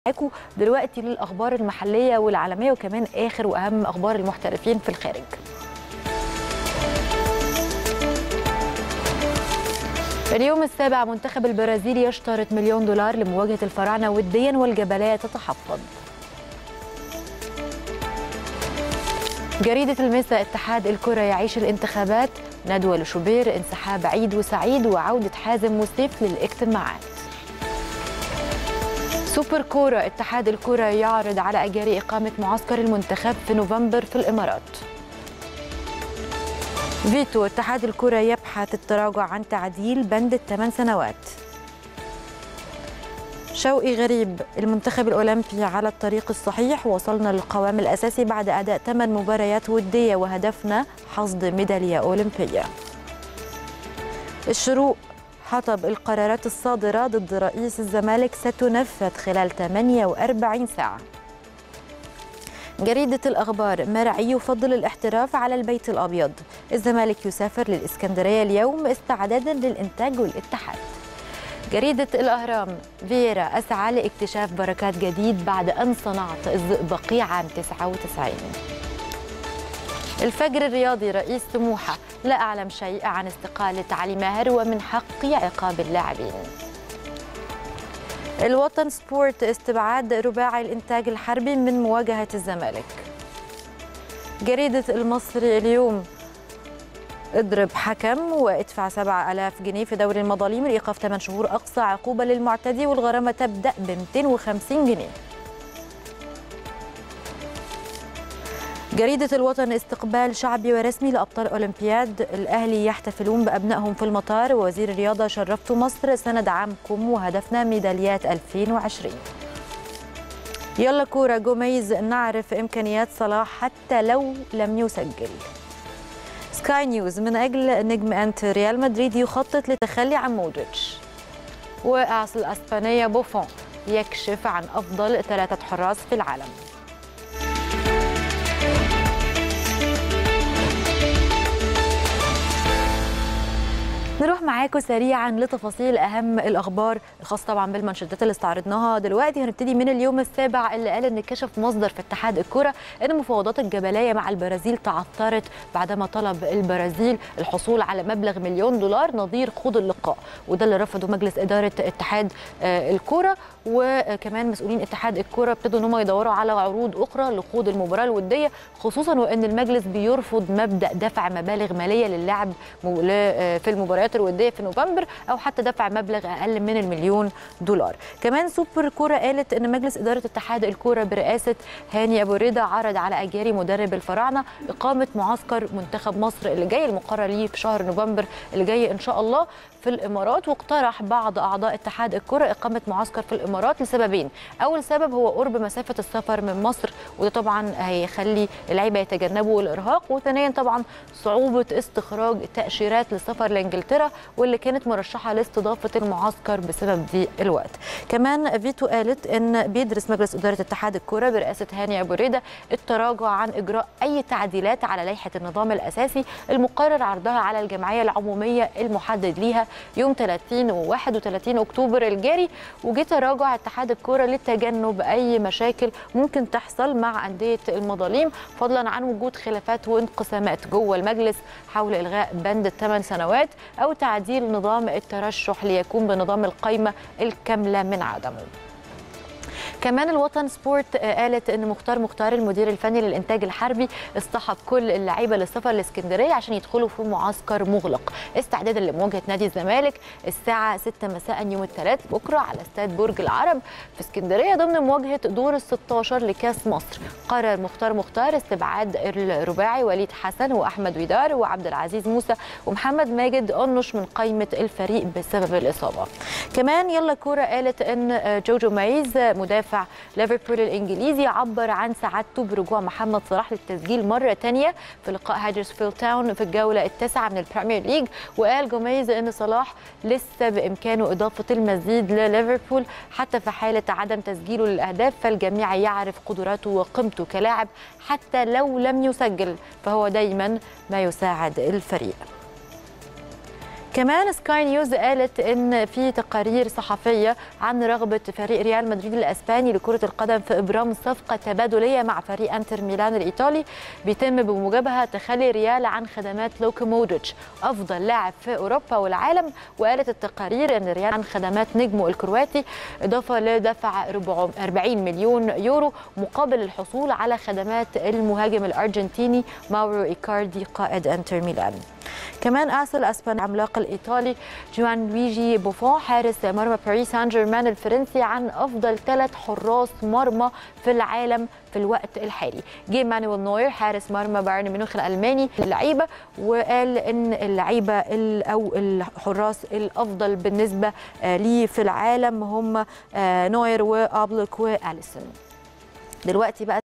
معاكم دلوقتي للاخبار المحليه والعالميه وكمان اخر واهم اخبار المحترفين في الخارج اليوم السابع منتخب البرازيل يشترط مليون دولار لمواجهه الفراعنه وديا والجبليه تتحفظ جريدة المسا اتحاد الكرة يعيش الانتخابات ندوة لشوبير انسحاب عيد وسعيد وعودة حازم وسيف للاجتماعات سوبر كورة اتحاد الكرة يعرض على أجاري إقامة معسكر المنتخب في نوفمبر في الإمارات فيتو اتحاد الكرة يبحث التراجع عن تعديل بند الثمان سنوات شوقي غريب المنتخب الأولمبي على الطريق الصحيح وصلنا للقوام الأساسي بعد أداء ثمان مباريات ودية وهدفنا حصد ميدالية أولمبية الشروق حطب القرارات الصادرة ضد رئيس الزمالك ستنفذ خلال 48 ساعة جريدة الأخبار مرعي يفضل الاحتراف على البيت الأبيض الزمالك يسافر للإسكندرية اليوم استعدادا للإنتاج والاتحاد جريدة الأهرام فييرا أسعى لاكتشاف بركات جديد بعد أن صنعت الزئبقي عام 99 الفجر الرياضي رئيس سموحة لا أعلم شيء عن استقالة علي ماهر ومن حقي عقاب اللاعبين الوطن سبورت استبعاد رباعي الإنتاج الحربي من مواجهة الزمالك جريدة المصري اليوم اضرب حكم وادفع 7000 جنيه في دوري المظالم لإيقاف 8 شهور أقصى عقوبة للمعتدي والغرامة تبدأ ب 250 جنيه جريدة الوطن استقبال شعبي ورسمي لأبطال أولمبياد الأهلي يحتفلون بأبنائهم في المطار ووزير الرياضة شرفت مصر سندعمكم وهدفنا ميداليات 2020 يلا كورة جوميز نعرف إمكانيات صلاح حتى لو لم يسجل سكاي نيوز من أجل نجم أنت ريال مدريد يخطط للتخلي عن مودريتش وأعصى الأسبانية بوفون يكشف عن أفضل ثلاثة حراس في العالم نروح معاكم سريعا لتفاصيل اهم الاخبار الخاصه طبعا بالمانشيتات اللي استعرضناها دلوقتي هنبتدي من اليوم السابع اللي قال ان كشف مصدر في اتحاد الكره ان مفاوضات الجبليه مع البرازيل تعثرت بعدما طلب البرازيل الحصول على مبلغ مليون دولار نظير خوض اللقاء وده اللي رفضه مجلس اداره اتحاد الكره وكمان مسؤولين اتحاد الكره ابتدوا ان هم يدوروا على عروض اخرى لخوض المباراه الوديه خصوصا وان المجلس بيرفض مبدا دفع مبالغ ماليه للعب في المباريات الوديه في نوفمبر او حتى دفع مبلغ اقل من المليون دولار كمان سوبر كوره قالت ان مجلس اداره اتحاد الكوره برئاسه هاني ابو رضا عرض على اجاري مدرب الفراعنه اقامه معسكر منتخب مصر اللي جاي المقرر ليه في شهر نوفمبر اللي جاي ان شاء الله في الامارات واقترح بعض اعضاء اتحاد الكره اقامه معسكر في الامارات لسببين اول سبب هو قرب مسافه السفر من مصر وده طبعا هيخلي اللعيبه يتجنبوا الارهاق وثانيا طبعا صعوبه استخراج تاشيرات للسفر لانجلترا واللي كانت مرشحه لاستضافه المعسكر بسبب ضيق الوقت كمان فيتو قالت ان بيدرس مجلس اداره اتحاد الكره برئاسه هاني ابو ريده التراجع عن اجراء اي تعديلات على لائحه النظام الاساسي المقرر عرضها على الجمعيه العموميه المحدد ليها يوم 30 و 31 اكتوبر الجاري وجه تراجع اتحاد الكره لتجنب اي مشاكل ممكن تحصل مع انديه المظالم فضلا عن وجود خلافات وانقسامات جوه المجلس حول الغاء بند الثمان سنوات او تعديل نظام الترشح ليكون بنظام القائمه الكامله من عدمه كمان الوطن سبورت قالت ان مختار مختار المدير الفني للانتاج الحربي اصطحب كل اللعيبه للسفر لاسكندريه عشان يدخلوا في معسكر مغلق استعدادا لمواجهه نادي الزمالك الساعه 6 مساء يوم الثلاث بكره على استاد برج العرب في اسكندريه ضمن مواجهه دور ال 16 لكاس مصر قرر مختار مختار استبعاد الرباعي وليد حسن واحمد ويدار وعبد العزيز موسى ومحمد ماجد انش من قائمه الفريق بسبب الاصابه كمان يلا كوره قالت ان جوجو مايز مدافع مدافع ليفربول الانجليزي عبر عن سعادته برجوع محمد صلاح للتسجيل مره ثانيه في لقاء هادرسفيلد تاون في الجوله التاسعه من البريمير ليج وقال جوميز ان صلاح لسه بامكانه اضافه المزيد لليفربول حتى في حاله عدم تسجيله للاهداف فالجميع يعرف قدراته وقيمته كلاعب حتى لو لم يسجل فهو دايما ما يساعد الفريق كمان سكاي نيوز قالت ان في تقارير صحفيه عن رغبه فريق ريال مدريد الاسباني لكره القدم في ابرام صفقه تبادليه مع فريق انتر ميلان الايطالي بيتم بموجبها تخلي ريال عن خدمات لوكا مودريتش افضل لاعب في اوروبا والعالم وقالت التقارير ان ريال عن خدمات نجمه الكرواتي اضافه لدفع 40 مليون يورو مقابل الحصول على خدمات المهاجم الارجنتيني ماورو ايكاردي قائد انتر ميلان كمان ارسل اسبان العملاق الايطالي جوان لويجي بوفون حارس مرمى باريس سان جيرمان الفرنسي عن افضل ثلاث حراس مرمى في العالم في الوقت الحالي جه مانويل نوير حارس مرمى بايرن ميونخ الالماني اللعيبه وقال ان اللعيبه او الحراس الافضل بالنسبه ليه في العالم هم نوير وابلك واليسون دلوقتي بقى